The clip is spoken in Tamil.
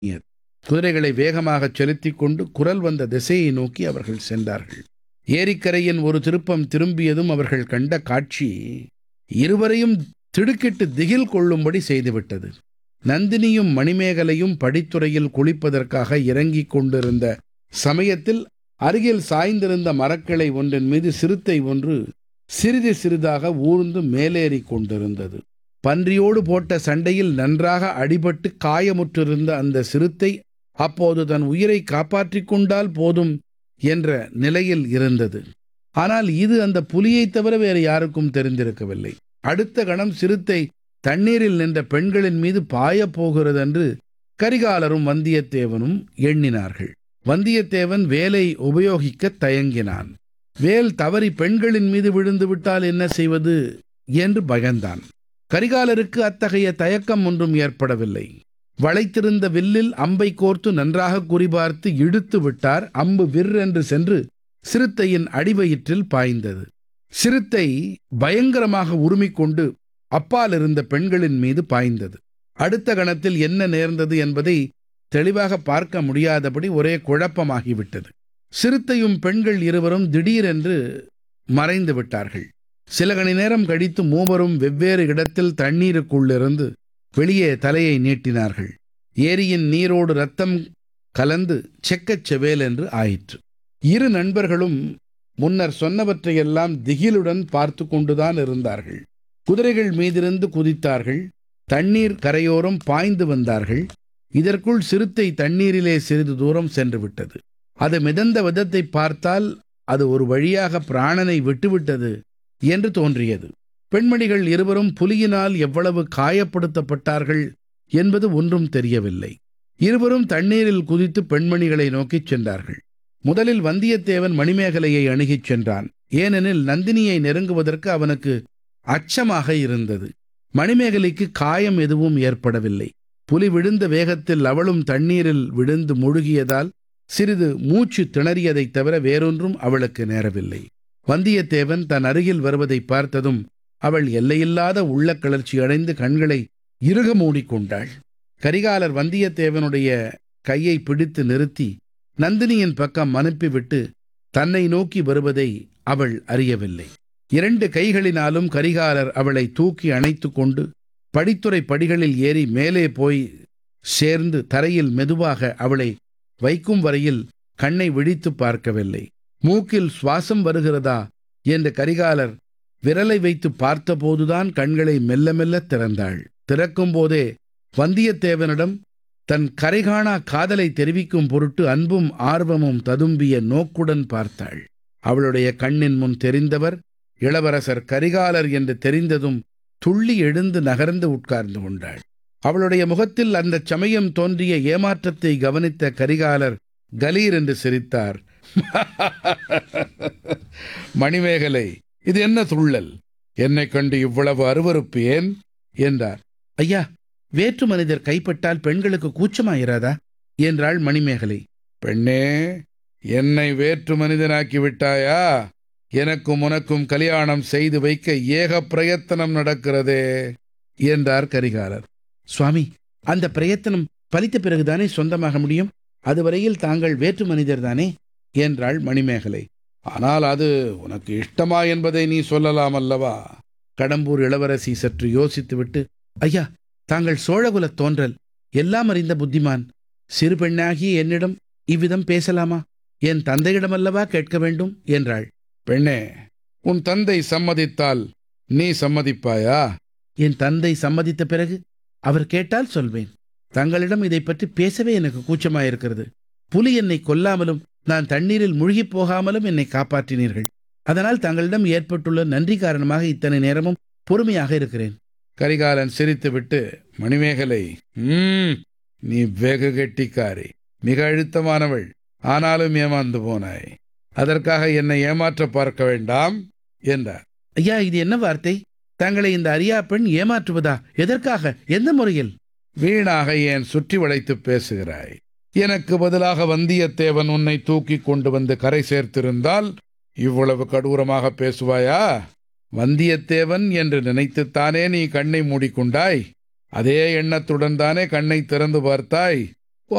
குதிரைகளை வேகமாகச் செலுத்திக் கொண்டு குரல் வந்த திசையை நோக்கி அவர்கள் சென்றார்கள் ஏரிக்கரையின் ஒரு திருப்பம் திரும்பியதும் அவர்கள் கண்ட காட்சி இருவரையும் திடுக்கிட்டு திகில் கொள்ளும்படி செய்துவிட்டது நந்தினியும் மணிமேகலையும் படித்துறையில் குளிப்பதற்காக இறங்கிக் கொண்டிருந்த சமயத்தில் அருகில் சாய்ந்திருந்த மரக்கிளை ஒன்றின் மீது சிறுத்தை ஒன்று சிறிது சிறிதாக ஊர்ந்து மேலேறிக் கொண்டிருந்தது பன்றியோடு போட்ட சண்டையில் நன்றாக அடிபட்டு காயமுற்றிருந்த அந்த சிறுத்தை அப்போது தன் உயிரை காப்பாற்றிக் கொண்டால் போதும் என்ற நிலையில் இருந்தது ஆனால் இது அந்த புலியைத் தவிர வேறு யாருக்கும் தெரிந்திருக்கவில்லை அடுத்த கணம் சிறுத்தை தண்ணீரில் நின்ற பெண்களின் மீது பாயப் போகிறதென்று கரிகாலரும் வந்தியத்தேவனும் எண்ணினார்கள் வந்தியத்தேவன் வேலை உபயோகிக்கத் தயங்கினான் வேல் தவறி பெண்களின் மீது விழுந்து விட்டால் என்ன செய்வது என்று பயந்தான் கரிகாலருக்கு அத்தகைய தயக்கம் ஒன்றும் ஏற்படவில்லை வளைத்திருந்த வில்லில் அம்பை கோர்த்து நன்றாக குறிபார்த்து இழுத்து விட்டார் அம்பு விர் என்று சென்று சிறுத்தையின் அடிவயிற்றில் பாய்ந்தது சிறுத்தை பயங்கரமாக உருமிக்கொண்டு அப்பால் இருந்த பெண்களின் மீது பாய்ந்தது அடுத்த கணத்தில் என்ன நேர்ந்தது என்பதை தெளிவாக பார்க்க முடியாதபடி ஒரே குழப்பமாகிவிட்டது சிறுத்தையும் பெண்கள் இருவரும் திடீரென்று மறைந்து விட்டார்கள் சில கணி நேரம் கழித்து மூவரும் வெவ்வேறு இடத்தில் தண்ணீருக்குள்ளிருந்து வெளியே தலையை நீட்டினார்கள் ஏரியின் நீரோடு ரத்தம் கலந்து செக்கச் செவேல் என்று ஆயிற்று இரு நண்பர்களும் முன்னர் சொன்னவற்றையெல்லாம் திகிலுடன் பார்த்து கொண்டுதான் இருந்தார்கள் குதிரைகள் மீதிருந்து குதித்தார்கள் தண்ணீர் கரையோரம் பாய்ந்து வந்தார்கள் இதற்குள் சிறுத்தை தண்ணீரிலே சிறிது தூரம் சென்று விட்டது அது மிதந்த விதத்தை பார்த்தால் அது ஒரு வழியாக பிராணனை விட்டுவிட்டது என்று தோன்றியது பெண்மணிகள் இருவரும் புலியினால் எவ்வளவு காயப்படுத்தப்பட்டார்கள் என்பது ஒன்றும் தெரியவில்லை இருவரும் தண்ணீரில் குதித்து பெண்மணிகளை நோக்கிச் சென்றார்கள் முதலில் வந்தியத்தேவன் மணிமேகலையை அணுகிச் சென்றான் ஏனெனில் நந்தினியை நெருங்குவதற்கு அவனுக்கு அச்சமாக இருந்தது மணிமேகலைக்கு காயம் எதுவும் ஏற்படவில்லை புலி விழுந்த வேகத்தில் அவளும் தண்ணீரில் விழுந்து முழுகியதால் சிறிது மூச்சு திணறியதைத் தவிர வேறொன்றும் அவளுக்கு நேரவில்லை வந்தியத்தேவன் தன் அருகில் வருவதை பார்த்ததும் அவள் எல்லையில்லாத உள்ள கிளர்ச்சி அடைந்து கண்களை இறுக மூடிக்கொண்டாள் கரிகாலர் வந்தியத்தேவனுடைய கையை பிடித்து நிறுத்தி நந்தினியின் பக்கம் அனுப்பிவிட்டு தன்னை நோக்கி வருவதை அவள் அறியவில்லை இரண்டு கைகளினாலும் கரிகாலர் அவளை தூக்கி அணைத்து கொண்டு படித்துறை படிகளில் ஏறி மேலே போய் சேர்ந்து தரையில் மெதுவாக அவளை வைக்கும் வரையில் கண்ணை விழித்து பார்க்கவில்லை மூக்கில் சுவாசம் வருகிறதா என்று கரிகாலர் விரலை வைத்து பார்த்தபோதுதான் கண்களை மெல்ல மெல்ல திறந்தாள் திறக்கும் போதே வந்தியத்தேவனிடம் தன் கரைகாணா காதலை தெரிவிக்கும் பொருட்டு அன்பும் ஆர்வமும் ததும்பிய நோக்குடன் பார்த்தாள் அவளுடைய கண்ணின் முன் தெரிந்தவர் இளவரசர் கரிகாலர் என்று தெரிந்ததும் துள்ளி எழுந்து நகர்ந்து உட்கார்ந்து கொண்டாள் அவளுடைய முகத்தில் அந்த சமயம் தோன்றிய ஏமாற்றத்தை கவனித்த கரிகாலர் கலீர் என்று சிரித்தார் மணிமேகலை இது என்ன துள்ளல் என்னை கண்டு இவ்வளவு அருவருப்பு ஏன் என்றார் ஐயா வேற்று மனிதர் கைப்பட்டால் பெண்களுக்கு கூச்சமாயிராதா என்றாள் மணிமேகலை பெண்ணே என்னை வேற்று மனிதனாக்கி விட்டாயா எனக்கும் உனக்கும் கல்யாணம் செய்து வைக்க ஏக பிரயத்தனம் நடக்கிறதே என்றார் கரிகாலர் சுவாமி அந்த பிரயத்தனம் பலித்த பிறகுதானே சொந்தமாக முடியும் அதுவரையில் தாங்கள் வேற்று மனிதர் தானே என்றாள் மணிமேகலை ஆனால் அது உனக்கு இஷ்டமா என்பதை நீ சொல்லலாம் அல்லவா கடம்பூர் இளவரசி சற்று யோசித்துவிட்டு ஐயா தாங்கள் சோழகுலத் தோன்றல் எல்லாம் அறிந்த புத்திமான் சிறு பெண்ணாகிய என்னிடம் இவ்விதம் பேசலாமா என் தந்தையிடமல்லவா கேட்க வேண்டும் என்றாள் பெண்ணே உன் தந்தை சம்மதித்தால் நீ சம்மதிப்பாயா என் தந்தை சம்மதித்த பிறகு அவர் கேட்டால் சொல்வேன் தங்களிடம் இதை பற்றி பேசவே எனக்கு கூச்சமாயிருக்கிறது புலி என்னை கொல்லாமலும் நான் தண்ணீரில் முழுகிப் போகாமலும் என்னை காப்பாற்றினீர்கள் அதனால் தங்களிடம் ஏற்பட்டுள்ள நன்றி காரணமாக இத்தனை நேரமும் பொறுமையாக இருக்கிறேன் கரிகாலன் சிரித்துவிட்டு மணிமேகலை ம் நீ வெகு கெட்டிக்காரி மிக அழுத்தமானவள் ஆனாலும் ஏமாந்து போனாய் அதற்காக என்னை ஏமாற்ற பார்க்க வேண்டாம் என்றார் ஐயா இது என்ன வார்த்தை தங்களை இந்த அரியா பெண் ஏமாற்றுவதா எதற்காக எந்த முறையில் வீணாக ஏன் சுற்றி வளைத்து பேசுகிறாய் எனக்கு பதிலாக வந்தியத்தேவன் உன்னை தூக்கி கொண்டு வந்து கரை சேர்த்திருந்தால் இவ்வளவு கடூரமாக பேசுவாயா வந்தியத்தேவன் என்று நினைத்துத்தானே நீ கண்ணை மூடிக்கொண்டாய் அதே எண்ணத்துடன் தானே கண்ணை திறந்து பார்த்தாய்